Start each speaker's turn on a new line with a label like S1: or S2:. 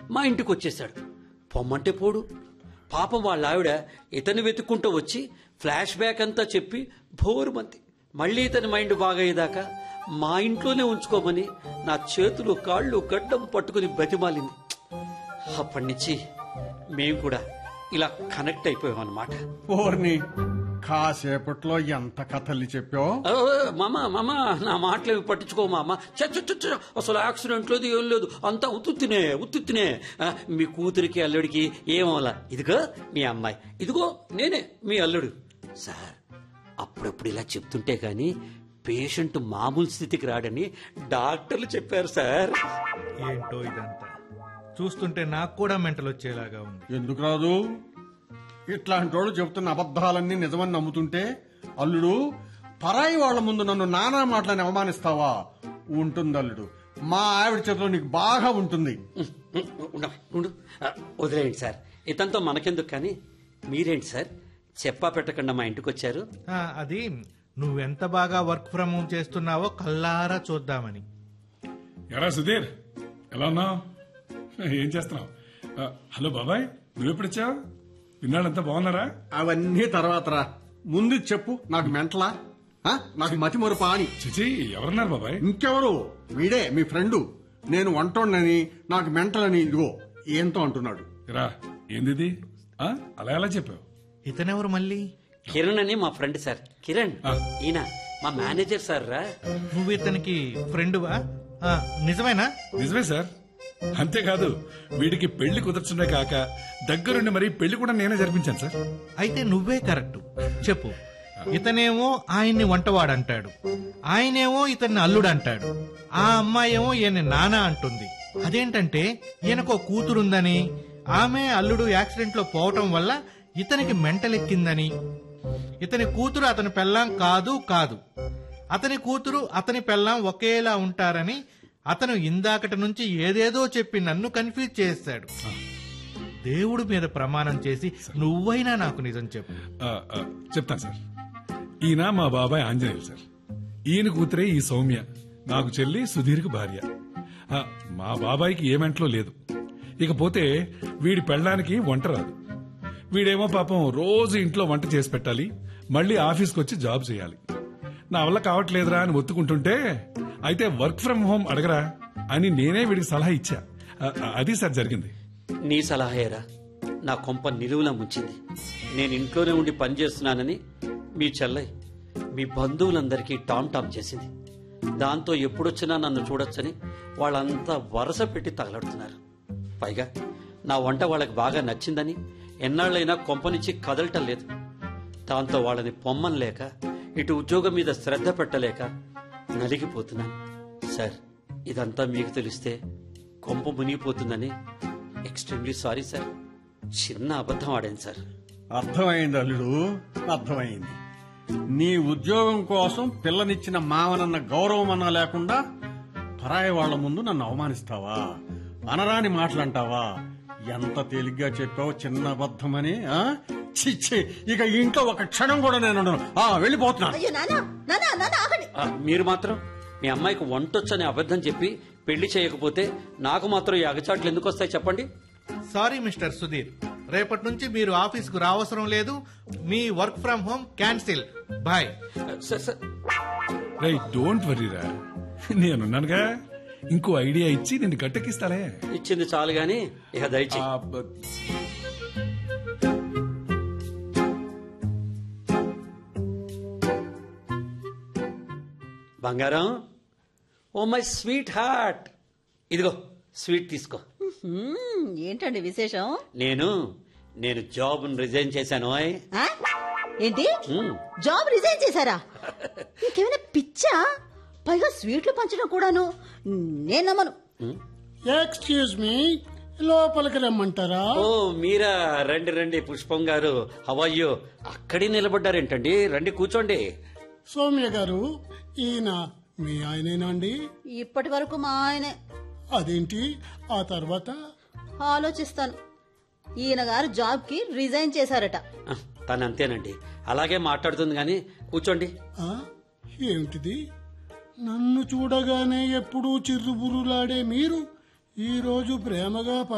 S1: మా ఇంటికి వచ్చేశాడు పొమ్మంటే పోడు పాపం వాళ్ళ ఆవిడ ఇతన్ని వెతుక్కుంటూ వచ్చి ఫ్లాష్ బ్యాక్ అంతా చెప్పి భోరుమంది మళ్ళీ ఇతని మైండ్ బాగయ్యేదాకా మా ఇంట్లోనే ఉంచుకోమని నా చేతులు కాళ్ళు గడ్డం పట్టుకుని బతిమాలింది అప్పటి నుంచి మేము కూడా ఇలా కనెక్ట్ అయిపోయాం అన్నమాట
S2: ఓర్ని కాసేపట్లో ఎంత కథల్ని చెప్పావు
S1: ఓ, మామ మామ నా మాటలు పట్టించుకో మామ చ్చ, చ్చ, చ్చ, చ్చ, అసలు యాక్సిడెంట్ లేదు ఏం లేదు అంతా ఉత్తుత్తినే ఉత్తుత్తినే ఆ, మీ కూతురికి అల్లుడికి ఏమవలా ఇదిగో మీ అమ్మాయి ఇదిగో నేనే మీ అల్లుడు సార్ అప్పుడప్పుడు ఇలా చెప్తుంటే గాని పేషెంట్ మామూలు స్థితికి రాడని డాక్టర్లు చెప్పారు సార్
S3: ఏంటో ఇదంతా చూస్తుంటే నాకు కూడా మెంటల్ వచ్చేలాగా ఉంది
S2: ఎందుకు రాదు ఇట్లాంటి వాళ్ళు చెబుతున్న అబద్ధాలన్నీ నిజమని నమ్ముతుంటే అల్లుడు పరాయి వాళ్ళ ముందు నన్ను నానా మాటలని అవమానిస్తావా ఉంటుంది అల్లుడు మా ఆవిడ చేతిలో నీకు బాగా ఉంటుంది
S1: ఉండు, ఉండు ఆ, వదిలేయండి సార్ ఇతంతో మనకెందుకు కానీ మీరేంటి సార్ చెప్పా పెట్టకుండా మా ఇంటికి వచ్చారు
S3: ఆ, అది నువ్వెంత బాగా వర్క్ ఫ్రమ్ హోమ్ చేస్తున్నావో కల్లారా చూద్దామని
S4: ఎరా సుధీర్ ఎలా ఉన్నావు ఏం చేస్తున్నావు ఆ, హలో బాబాయ్ నువ్వెప్పుడొచ్చావు విన్నాళ్ళంతా బాగున్నారా
S2: అవన్నీ తర్వాత రా ముందు చెప్పు నాకు మెంటలా ఆ? నాకు మతి మరుపా అని
S4: చిచి ఎవరన్నారు బాబాయ్
S2: ఇంకెవరు వీడే మీ ఫ్రెండు నేను వంటోండని నాకు మెంటలని ఇదిగో ఏంతో అంటున్నాడు
S4: రా ఏందిది ఆ, అలా ఎలా చెప్పావు
S3: ఇతనెవరు మళ్ళీ
S1: కిరణ్ అని మా ఫ్రెండ్ సార్ కిరణ్
S4: ఆ.
S1: ఈయన మా మేనేజర్ సార్ రా
S3: నువ్వు ఇతనికి ఫ్రెండువా ఆ, నిజమేనా
S4: నిజమే సార్ అంతేకాదు వీడికి పెళ్లి కుదర్చుండే కాక దగ్గరుండి మరి పెళ్లి కూడా నేనే జరిపించాను సార్
S3: అయితే నువ్వే కరెక్ట్ చెప్పు ఇతనేమో ఆయన్ని వంటవాడంటాడు ఆయనేమో ఇతన్ని అల్లుడు అంటాడు ఆ అమ్మాయి ఏమో ఈయన నాన్న అంటుంది అదేంటంటే ఈయనకో కూతురుందని ఆమె అల్లుడు యాక్సిడెంట్ లో పోవటం వల్ల ఇతనికి మెంటలెక్కిందని ఇతని కూతురు అతని పెళ్ళాం కాదు కాదు అతని కూతురు అతని పెళ్ళాం ఒకేలా ఉంటారని అతను ఇందాకటి నుంచి ఏదేదో చెప్పి నన్ను కన్ఫ్యూజ్ చేస్తాడు దేవుడి మీద ప్రమాణం చేసి నువ్వైనా నాకు నిజం చెప్పు
S4: ఆ, ఆ, చెప్తాను సార్ ఈయన మా బాబాయ్ ఆంజనేయులు సార్ ఈయన కూతురే ఈ సౌమ్య నాకు చెల్లి సుధీర్కి భార్య ఆ, మా బాబాయ్కి ఏ మెంట్లో లేదు ఇకపోతే వీడి పెళ్ళడానికి వంట రాదు వీడేమో పాపం రోజు ఇంట్లో వంట చేసి పెట్టాలి మళ్ళీ ఆఫీస్కి వచ్చి జాబ్ చేయాలి నా వల్ల కావట్లేదురా అని ఒత్తుకుంటుంటే అయితే వర్క్ ఫ్రం హోమ్ అడగరా అని నేనే వీడికి సలహా ఇచ్చా ఆ, ఆ, అది సార్ జరిగింది
S1: నీ సలహాయేరా నా కొంప నిలువులా ముంచింది నేను ఇంట్లోనే ఉండి పనిచేస్తున్నానని మీ చెల్లయ్య మీ బంధువులందరికీ టామ్ టామ్ చేసింది దాంతో ఎప్పుడొచ్చినా నన్ను చూడొచ్చని వాళ్ళంతా వరస పెట్టి తగలడుతున్నారు పైగా నా వంట వాళ్ళకి బాగా నచ్చిందని ఎన్నాళ్ళైనా కొంపనిచ్చి కదలటం లేదు దాంతో వాళ్ళని పొమ్మనలేక ఇటు ఉద్యోగం మీద శ్రద్ధ పెట్టలేక నలిగిపోతున్నాను సార్ ఇదంతా మీకు తెలిస్తే కొంప మునిగిపోతుందని ఎక్స్ట్రీమ్లీ సారీ సార్ చిన్న అబద్ధం ఆడాను సార్
S2: అర్థమైంది అల్లుడు అర్థమైంది నీ ఉద్యోగం కోసం పిల్లనిచ్చిన మావనన్న గౌరవం అన్నా లేకుండా పరాయి వాళ్ళ ముందు నన్ను అవమానిస్తావా అనరాని మాటలంటావా ఎంత తేలిగ్గా చెప్పావు చిన్న అబద్ధమని ఆ? చిచ్చి ఇక ఈ ఇంట్లో ఒక క్షణం కూడా నేను ఉండను. ఆ వెళ్ళిపోతున్నా
S5: అయ్యో నాన్న నాన్న నాన్న ఆగండి
S1: ఆ, మీరు మాత్రం మీ అమ్మాయికి వంటొచ్చని అబద్ధం చెప్పి పెళ్లి చేయకపోతే నాకు మాత్రం ఈ అగచాట్లు ఎందుకు వస్తాయి చెప్పండి
S3: సారీ మిస్టర్ సుధీర్ రేపటి నుంచి మీరు ఆఫీస్ కు రావసరం లేదు మీ work from home cancel boy
S1: ఆ, సార్ సార్
S4: రై డోంట్ వరీరా నేనున్నానుగా ఇంకో ఐడియా ఇచ్చి నిన్ను గట్టెక్కిస్తాలే
S1: ఇచ్చింది చాలు గాని ఇక దయచేయి
S4: ఆ, బ-
S1: బంగారం ఓ మై స్వీట్ హార్ట్ ఇదిగో స్వీట్ తీసుకో
S5: హ్మ్, ఏంటండి విశేషం
S1: నేను నేను జాబ్ రిజైన్ చేశాను ఓయ్.
S5: ఆ? ఏంటి
S1: మ్మ్.
S5: జాబ్ రిజైన్ చేశారా ఇంకేమైనా పిచ్చా పైగా స్వీట్లు పంచడం కూడాను నేను నమ్మను
S6: ఎక్స్క్యూజ్ మీ లోపలికి రమ్మంటారా
S1: ఓ మీరా రండి రండి పుష్పం గారు హవయ్యో అక్కడే నిలబడ్డారేంటండి రండి కూర్చోండి
S6: సౌమ్య గారు ఈయన మీ ఆయనేనా అండి
S5: ఇప్పటి వరకు మా ఆయనే
S6: అదేంటి ఆ తర్వాత
S5: ఆలోచిస్తాను ఈయన గారు జాబ్ కి రిజైన్ చేశారట
S1: ఆ, తను అంతేనండి అలాగే మాట్లాడుతుంది కానీ కూర్చోండి
S6: ఆ ఏమిటిది నన్ను చూడగానే ఎప్పుడూ చిర్రుబుర్రులాడే మీరు ఈ రోజు ప్రేమగా